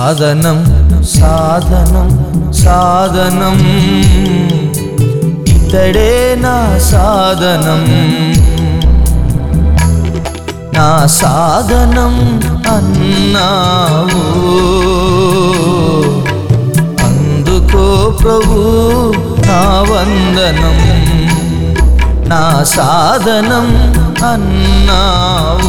సాధనం సాధనం సాధనం ఇతడే నా సాధనం నా సాధనం అన్నావు అందుకో ప్రభు నా వందనం నా సాధనం అన్నావు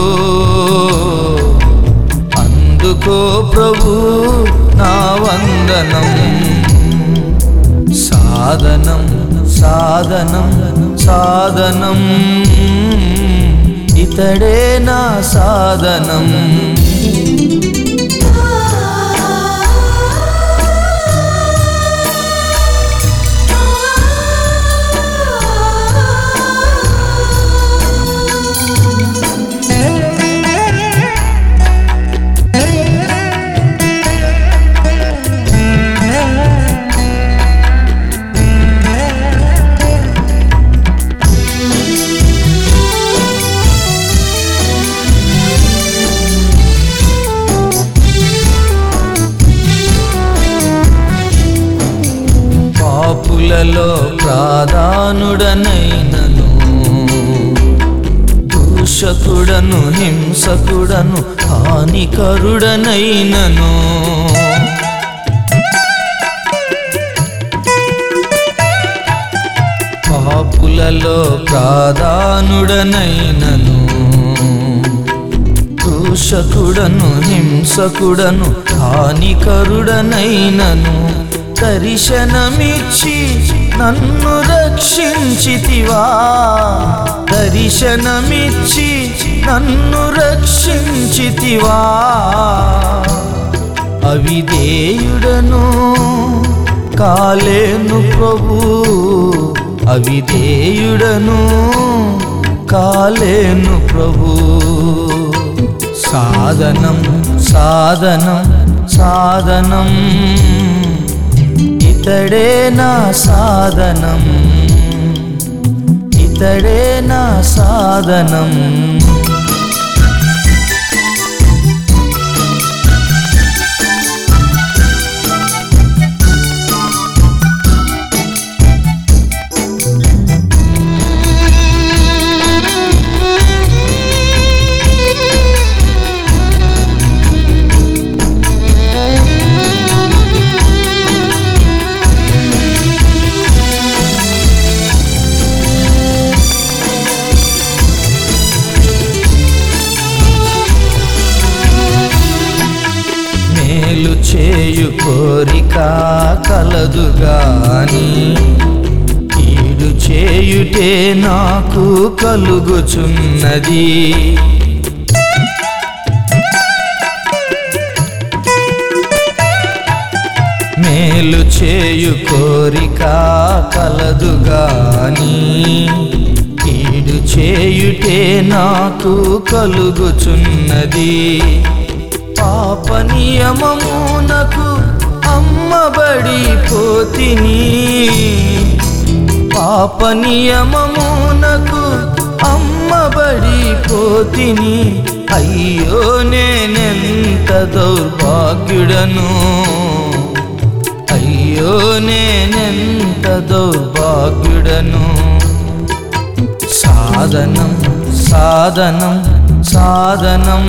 అందుకో ప్రభు నా వందనం సాధనం సాధనం సాధనం ఇతడే నా సాధనం పాపులలో ప్రాధానుడనైనను దూషకుడను హింసకుడను హానికరుడనైనను పాపులలో ప్రాధానుడనైనను దూషకుడను హింసకుడను హానికరుడనైనను దర్శనమిచ్చి నన్ను రక్షించితివా దర్శనమిచ్చి నన్ను రక్షించితివా అవిధేయుడను కాలేను ప్రభు అవిధేయుడను కాలేను ప్రభు సాధనం సాధనం సాధనం ఇతడే నా సాధనం ఇతడే నా సాధనం మేలు చేయు కోరిక కలదు గాని కీడు చేయుటే నాకు కలుగుచున్నది మేలు చేయు కోరిక కలదు గాని కీడు చేయుటే నాకు కలుగుచున్నది పాప నియమమునకు అమ్మబడి పోతిని పాప నియమమునకు అమ్మబడి పోతిని అయ్యో నేనెంత దౌర్భాగ్యుడను అయ్యో నేనెంత దౌర్భాగ్యుడను సాధనం సాధనం సాధనం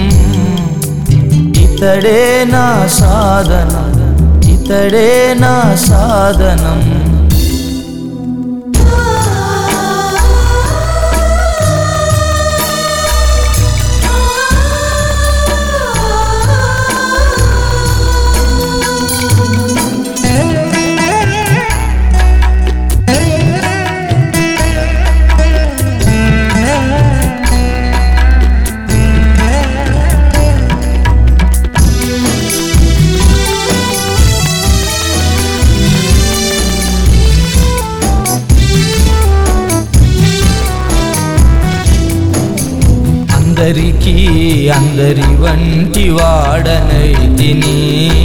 ఇతడే నా సాధనం ఇతడే నా సాధనం అందరికీ అందరి వంటి వాడనైతిని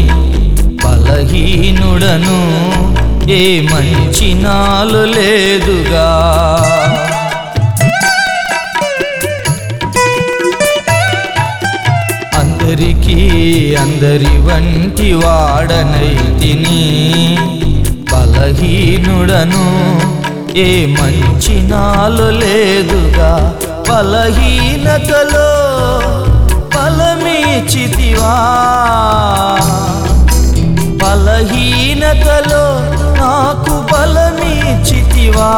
బలహీనుడను ఏ మంచి నాలు లేదుగా అందరికీ అందరి వంటి వాడనైతిని బలహీనుడను ఏ మంచి నాలు లేదుగా బలహీనతలో బలమీచితివా బలహీనతలో నాకు బలమీచితివా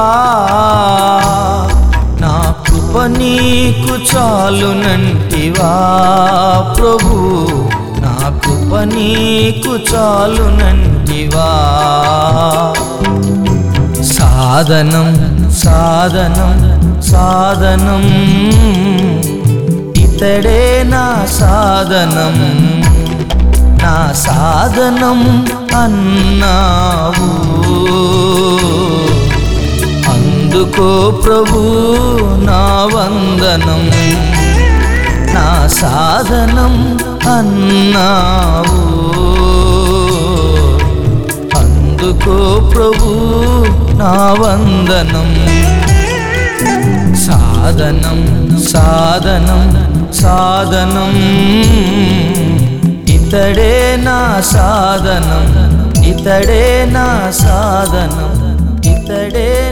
నా కృప నీకు చాలునంటివా ప్రభు నా కృప నీకు చాలునంటివా సాధనం సాధనం సాధనం ఇతడే నా సాధనం నా సాధనం అన్నావు అందుకో ప్రభు నా వందనం నా సాధనం అన్నావు అందుకో ప్రభు నా వందనం సాధనం సాధనం సాధనం ఇతడే నా సాధనం ఇతడే నా సాధనం ఇతడే